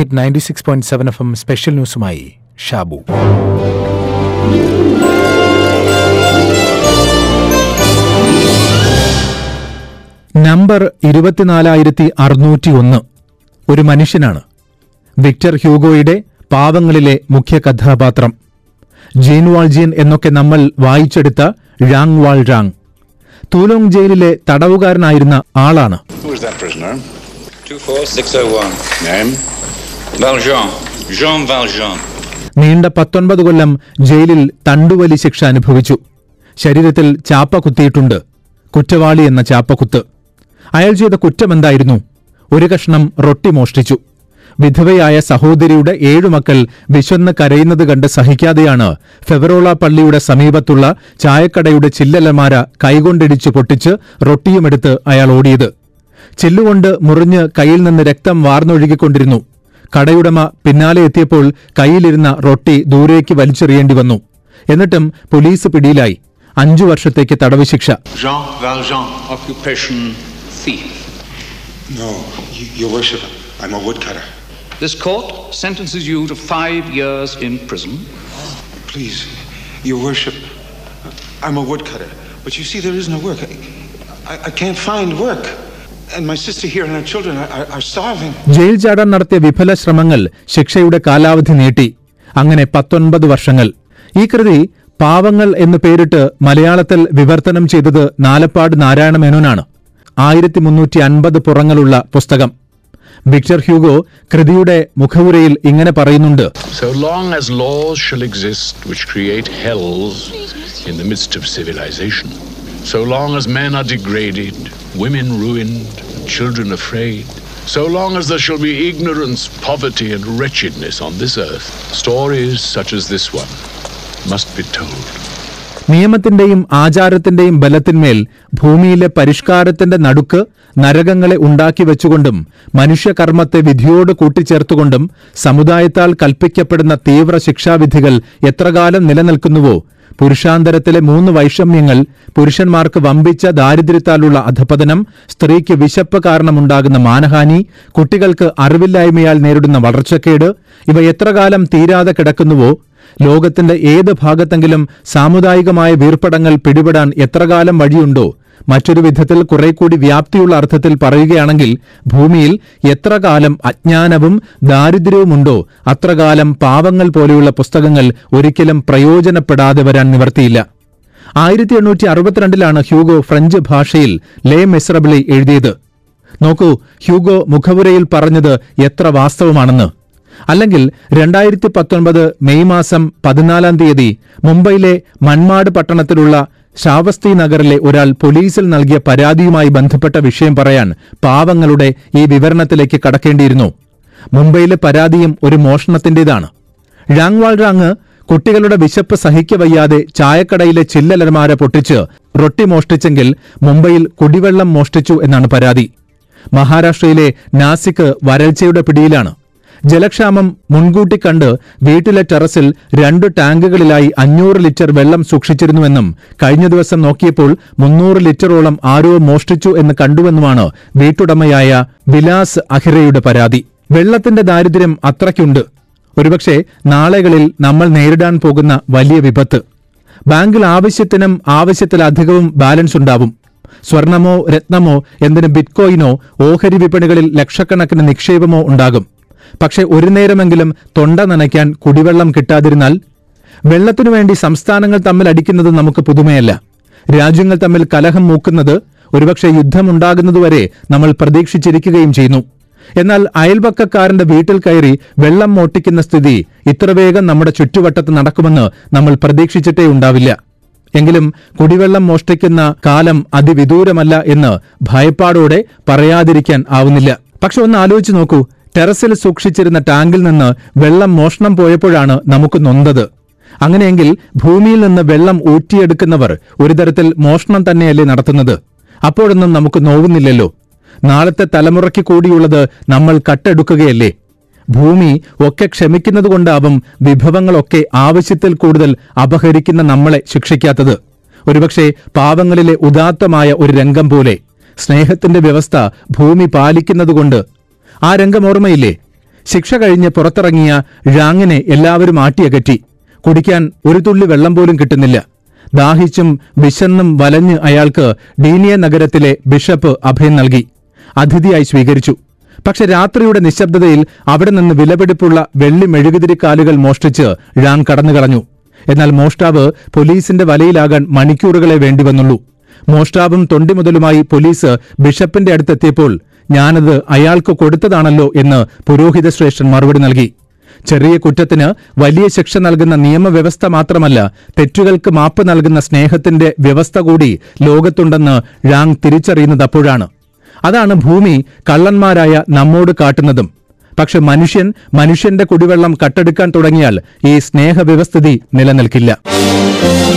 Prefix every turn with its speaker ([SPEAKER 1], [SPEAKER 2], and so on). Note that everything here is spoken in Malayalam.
[SPEAKER 1] Hit ninety six point seven F M special ന്യൂസുമായി ഷാബു നമ്പർ ഇരുപത്തിനാലായിരത്തി അറുന്നൂറ്റി ഒന്ന് ഒരു മനുഷ്യനാണ് വിക്ടർ ഹ്യൂഗോയുടെ പാവങ്ങളിലെ മുഖ്യ കഥാപാത്രം ജീൻ വാൾജീൻ എന്നൊക്കെ നമ്മൾ വായിച്ചെടുത്ത ഴാങ് വാൾ ഴാങ് തൂലോങ് ജയിലിലെ തടവുകാരനായിരുന്ന ആളാണ്
[SPEAKER 2] Who is that prisoner?
[SPEAKER 3] 24601.
[SPEAKER 2] Name?
[SPEAKER 3] Valjean. Jean Valjean.
[SPEAKER 1] നീണ്ട പത്തൊൻപത് കൊല്ലം ജയിലിൽ തണ്ടുവലി ശിക്ഷ അനുഭവിച്ചു ശരീരത്തിൽ ചാപ്പ കുത്തിയിട്ടുണ്ട് കുറ്റവാളി എന്ന ചാപ്പക്കുത്ത് അയാൾ ചെയ്ത കുറ്റമെന്തായിരുന്നു ഒരു കഷ്ണം റൊട്ടി മോഷ്ടിച്ചു വിധവയായ സഹോദരിയുടെ ഏഴു മക്കൾ വിശന്ന് കരയുന്നത് കണ്ട് സഹിക്കാതെയാണ് ഫെവറോള പള്ളിയുടെ സമീപത്തുള്ള ചായക്കടയുടെ ചില്ലലമാര കൈകൊണ്ടിടിച്ചു പൊട്ടിച്ച് റൊട്ടിയുമെടുത്ത് അയാൾ ഓടിയത് ചില്ലുകൊണ്ട് മുറിഞ്ഞ് കയ്യിൽ നിന്ന് രക്തം വാർന്നൊഴുകിക്കൊണ്ടിരുന്നു കടയുടമ പിന്നാലെ എത്തിയപ്പോൾ കയ്യിലിരുന്ന റൊട്ടി ദൂരേക്ക് വലിച്ചെറിയേണ്ടി വന്നു എന്നിട്ടും പോലീസ് പിടിയിലായി അഞ്ചു വർഷത്തേക്ക് തടവ് ശിക്ഷ
[SPEAKER 3] Jean Valjean. Occupation thief.
[SPEAKER 2] No, y- your worship. I'm a woodcutter.
[SPEAKER 3] This court sentences you to five years in prison.
[SPEAKER 2] Please, your worship. I'm a woodcutter. But you see, there is no work. I, I, I can't find work. And my sister here and our children are, are, are starving.
[SPEAKER 1] Jail ചാടാൻ നടത്തിയ വിഫല ശ്രമങ്ങൾ ശിക്ഷയുടെ കാലാവധി നീട്ടി അങ്ങനെ പത്തൊൻപത് വർഷങ്ങൾ ഈ കൃതി പാവങ്ങൾ എന്ന് പേരിട്ട് മലയാളത്തിൽ വിവർത്തനം ചെയ്തത് നാലപ്പാട് നാരായണ മേനോനാണ് ആയിരത്തി മുന്നൂറ്റി അൻപത് പുറങ്ങളുള്ള പുസ്തകം വിക്ടർ ഹ്യൂഗോ കൃതിയുടെ മുഖവുരയിൽ ഇങ്ങനെ പറയുന്നുണ്ട്
[SPEAKER 4] So long as laws shall exist which create hells in the midst of civilization, so long as men are degraded, women ruined, children afraid, so long as there shall be ignorance, poverty, and wretchedness on this earth, stories such as this one must be told.
[SPEAKER 1] നിയമത്തിന്റെയും ആചാരത്തിന്റെയും ബലത്തിന്മേൽ ഭൂമിയിലെ പരിഷ്കാരത്തിന്റെ നടുക്ക് നരകങ്ങളെ ഉണ്ടാക്കി വെച്ചുകൊണ്ടും മനുഷ്യകർമ്മത്തെ വിധിയോട് കൂട്ടിച്ചേർത്തുകൊണ്ടും സമുദായത്താൽ കൽപ്പിക്കപ്പെടുന്ന തീവ്ര ശിക്ഷാവിധികൾ എത്രകാലം നിലനിൽക്കുന്നുവോ പുരുഷാന്തരത്തിലെ മൂന്ന് വൈഷമ്യങ്ങൾ പുരുഷന്മാർക്ക് വമ്പിച്ച ദാരിദ്ര്യത്താലുള്ള അധപതനം സ്ത്രീക്ക് വിശപ്പ് കാരണമുണ്ടാകുന്ന മാനഹാനി കുട്ടികൾക്ക് അറിവില്ലായ്മയാൽ നേരിടുന്ന വളർച്ചക്കേട് ഇവ എത്രകാലം തീരാതെ കിടക്കുന്നുവോ ലോകത്തിന്റെ ഏത് ഭാഗത്തെങ്കിലും സാമുദായികമായ വീർപ്പടങ്ങൾ പിടിപെടാൻ എത്രകാലം വഴിയുണ്ടോ മറ്റൊരു വിധത്തിൽ കുറെ കൂടി വ്യാപ്തിയുള്ള അർത്ഥത്തിൽ പറയുകയാണെങ്കിൽ ഭൂമിയിൽ എത്ര കാലം അജ്ഞാനവും ദാരിദ്ര്യവുമുണ്ടോ അത്രകാലം പാവങ്ങൾ പോലെയുള്ള പുസ്തകങ്ങൾ ഒരിക്കലും പ്രയോജനപ്പെടാതെ വരാൻ നിവർത്തിയില്ല ആയിരത്തി എണ്ണൂറ്റി അറുപത്തിരണ്ടിലാണ് ഹ്യൂഗോ ഫ്രഞ്ച് ഭാഷയിൽ ലേ മെസ്രബിളി എഴുതിയത് നോക്കൂ ഹ്യൂഗോ മുഖവുരയിൽ പറഞ്ഞത് എത്ര വാസ്തവമാണെന്ന് അല്ലെങ്കിൽ രണ്ടായിരത്തി പത്തൊൻപത് മെയ് മാസം പതിനാലാം തീയതി മുംബൈയിലെ മൺമാട് പട്ടണത്തിലുള്ള ശ്രാവസ്തി നഗറിലെ ഒരാൾ പോലീസിൽ നൽകിയ പരാതിയുമായി ബന്ധപ്പെട്ട വിഷയം പറയാൻ പാവങ്ങളുടെ ഈ വിവരണത്തിലേക്ക് കടക്കേണ്ടിയിരുന്നു മുംബൈയിലെ പരാതിയും ഒരു മോഷണത്തിന്റേതാണ് ഴാങ്വാൾ റാങ് കുട്ടികളുടെ വിശപ്പ് സഹിക്കവയ്യാതെ ചായക്കടയിലെ ചില്ലലമാര പൊട്ടിച്ച് റൊട്ടി മോഷ്ടിച്ചെങ്കിൽ മുംബൈയിൽ കുടിവെള്ളം മോഷ്ടിച്ചു എന്നാണ് പരാതി മഹാരാഷ്ട്രയിലെ നാസിക് വരൾച്ചയുടെ പിടിയിലാണ് ജലക്ഷാമം മുൻകൂട്ടി കണ്ട് വീട്ടിലെ ടെറസിൽ രണ്ട് ടാങ്കുകളിലായി അഞ്ഞൂറ് ലിറ്റർ വെള്ളം സൂക്ഷിച്ചിരുന്നുവെന്നും കഴിഞ്ഞ ദിവസം നോക്കിയപ്പോൾ മുന്നൂറ് ലിറ്ററോളം ആരോ മോഷ്ടിച്ചു എന്ന് കണ്ടുവെന്നുമാണ് വീട്ടുടമയായ വിലാസ് അഹിറയുടെ പരാതി വെള്ളത്തിന്റെ ദാരിദ്ര്യം അത്രയ്ക്കുണ്ട് ഒരുപക്ഷെ നാളെകളിൽ നമ്മൾ നേരിടാൻ പോകുന്ന വലിയ വിപത്ത് ബാങ്കിൽ ആവശ്യത്തിനും ആവശ്യത്തിലധികവും ബാലൻസ് ഉണ്ടാവും സ്വർണമോ രത്നമോ എന്തിന് ബിറ്റ്കോയിനോ ഓഹരി വിപണികളിൽ ലക്ഷക്കണക്കിന് നിക്ഷേപമോ ഉണ്ടാകും പക്ഷെ ഒരു നേരമെങ്കിലും തൊണ്ട നനയ്ക്കാൻ കുടിവെള്ളം കിട്ടാതിരുന്നാൽ വെള്ളത്തിനു വേണ്ടി സംസ്ഥാനങ്ങൾ തമ്മിൽ അടിക്കുന്നത് നമുക്ക് പുതുമയല്ല രാജ്യങ്ങൾ തമ്മിൽ കലഹം മൂക്കുന്നത് ഒരുപക്ഷെ യുദ്ധമുണ്ടാകുന്നതുവരെ നമ്മൾ പ്രതീക്ഷിച്ചിരിക്കുകയും ചെയ്യുന്നു എന്നാൽ അയൽപക്കക്കാരന്റെ വീട്ടിൽ കയറി വെള്ളം മോട്ടിക്കുന്ന സ്ഥിതി ഇത്ര വേഗം നമ്മുടെ ചുറ്റുവട്ടത്ത് നടക്കുമെന്ന് നമ്മൾ പ്രതീക്ഷിച്ചിട്ടേ ഉണ്ടാവില്ല എങ്കിലും കുടിവെള്ളം മോഷ്ടിക്കുന്ന കാലം അതിവിദൂരമല്ല എന്ന് ഭയപ്പാടോടെ പറയാതിരിക്കാൻ ആവുന്നില്ല പക്ഷെ ഒന്ന് ആലോചിച്ച് നോക്കൂ ടെറസിൽ സൂക്ഷിച്ചിരുന്ന ടാങ്കിൽ നിന്ന് വെള്ളം മോഷണം പോയപ്പോഴാണ് നമുക്ക് നൊന്തത് അങ്ങനെയെങ്കിൽ ഭൂമിയിൽ നിന്ന് വെള്ളം ഊറ്റിയെടുക്കുന്നവർ ഒരു തരത്തിൽ മോഷണം തന്നെയല്ലേ നടത്തുന്നത് അപ്പോഴൊന്നും നമുക്ക് നോവുന്നില്ലല്ലോ നാളത്തെ തലമുറയ്ക്ക് കൂടിയുള്ളത് നമ്മൾ കട്ടെടുക്കുകയല്ലേ ഭൂമി ഒക്കെ ക്ഷമിക്കുന്നതുകൊണ്ടാവും വിഭവങ്ങളൊക്കെ ആവശ്യത്തിൽ കൂടുതൽ അപഹരിക്കുന്ന നമ്മളെ ശിക്ഷിക്കാത്തത് ഒരുപക്ഷെ പാവങ്ങളിലെ ഉദാത്തമായ ഒരു രംഗം പോലെ സ്നേഹത്തിന്റെ വ്യവസ്ഥ ഭൂമി പാലിക്കുന്നതുകൊണ്ട് ആ രംഗം ഓർമ്മയില്ലേ ശിക്ഷ കഴിഞ്ഞ് പുറത്തിറങ്ങിയ ഴാങ്ങിനെ എല്ലാവരും ആട്ടിയകറ്റി കുടിക്കാൻ ഒരു തുള്ളി വെള്ളം പോലും കിട്ടുന്നില്ല ദാഹിച്ചും വിശന്നും വലഞ്ഞ് അയാൾക്ക് ഡീനിയ നഗരത്തിലെ ബിഷപ്പ് അഭയം നൽകി അതിഥിയായി സ്വീകരിച്ചു പക്ഷെ രാത്രിയുടെ നിശബ്ദതയിൽ അവിടെ നിന്ന് വിലപിടിപ്പുള്ള വെള്ളി മെഴുകുതിരിക്കാലുകൾ മോഷ്ടിച്ച് ഴാങ് കടന്നുകളഞ്ഞു എന്നാൽ മോഷ്ടാവ് പോലീസിന്റെ വലയിലാകാൻ മണിക്കൂറുകളെ വേണ്ടിവന്നുള്ളൂ മോഷ്ടാവും തൊണ്ടിമുതലുമായി പോലീസ് ബിഷപ്പിന്റെ അടുത്തെത്തിയപ്പോൾ ഞാനത് അയാൾക്ക് കൊടുത്തതാണല്ലോ എന്ന് പുരോഹിത ശ്രേഷ്ഠൻ മറുപടി നൽകി ചെറിയ കുറ്റത്തിന് വലിയ ശിക്ഷ നൽകുന്ന നിയമവ്യവസ്ഥ മാത്രമല്ല തെറ്റുകൾക്ക് മാപ്പ് നൽകുന്ന സ്നേഹത്തിന്റെ വ്യവസ്ഥ കൂടി ലോകത്തുണ്ടെന്ന് ഴാങ് തിരിച്ചറിയുന്നത് അപ്പോഴാണ് അതാണ് ഭൂമി കള്ളന്മാരായ നമ്മോട് കാട്ടുന്നതും പക്ഷെ മനുഷ്യൻ മനുഷ്യന്റെ കുടിവെള്ളം കട്ടെടുക്കാൻ തുടങ്ങിയാൽ ഈ സ്നേഹവ്യവസ്ഥിതി നിലനിൽക്കില്ല